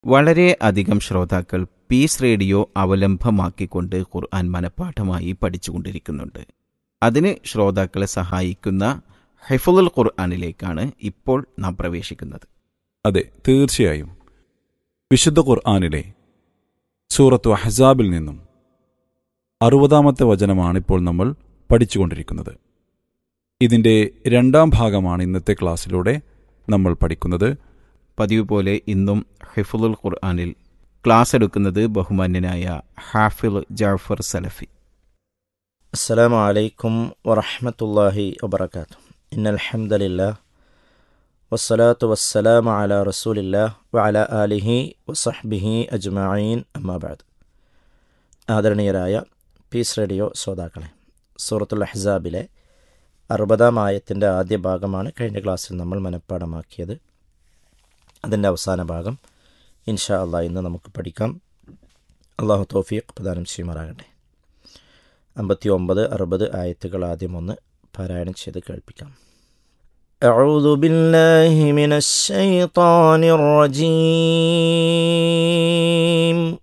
വളരെ അധികം ശ്രോതാക്കൾ പീസ് റേഡിയോ അവലംബമാക്കിക്കൊണ്ട് ഖുർആൻ മനഃപ്പാഠമായി പഠിച്ചുകൊണ്ടിരിക്കുന്നുണ്ട് അതിന് ശ്രോതാക്കളെ സഹായിക്കുന്ന ഹെഫുൽ ഖുർആനിലേക്കാണ് ഇപ്പോൾ നാം പ്രവേശിക്കുന്നത് അതെ തീർച്ചയായും വിശുദ്ധ ഖുർആാനിലെ സൂറത്തു അഹ്സാബിൽ നിന്നും അറുപതാമത്തെ വചനമാണ് ഇപ്പോൾ നമ്മൾ പഠിച്ചുകൊണ്ടിരിക്കുന്നത് ഇതിൻ്റെ രണ്ടാം ഭാഗമാണ് ഇന്നത്തെ ക്ലാസ്സിലൂടെ നമ്മൾ പഠിക്കുന്നത് പതിവ് പോലെ ഇന്നും ഹിഫുൽ ഖുർആനിൽ ക്ലാസ് എടുക്കുന്നത് ബഹുമാന്യനായ ഹാഫിൽ ജാഫർ സലഫി السلام عليكم ورحمة الله وبركاته إن الحمد لله والصلاة والسلام على رسول الله وعلى آله وصحبه أجمعين أما بعد ആദരണീയരായ പീസ് റേഡിയോ ശ്രോതാക്കളെ സൂറത്തുൽ അഹ്സാബിലെ അറുപതാം ആയത്തിൻ്റെ ആദ്യ ഭാഗമാണ് കഴിഞ്ഞ ക്ലാസ്സിൽ നമ്മൾ മനഃപ്പാടമാക്കിയത് അതിൻ്റെ അവസാന ഭാഗം ഇൻഷാ അള്ളാഹ് ഇന്ന് നമുക്ക് പഠിക്കാം അള്ളാഹു തോഫീഖ് പ്രദാനം ചെയ്യുമാറാകട്ടെ അമ്പത്തി ഒമ്പത് അറുപത് ആയത്തുകൾ ആദ്യം ഒന്ന് പാരായണം ചെയ്ത് കേൾപ്പിക്കാം أعوذ بالله من الشيطان الرجيم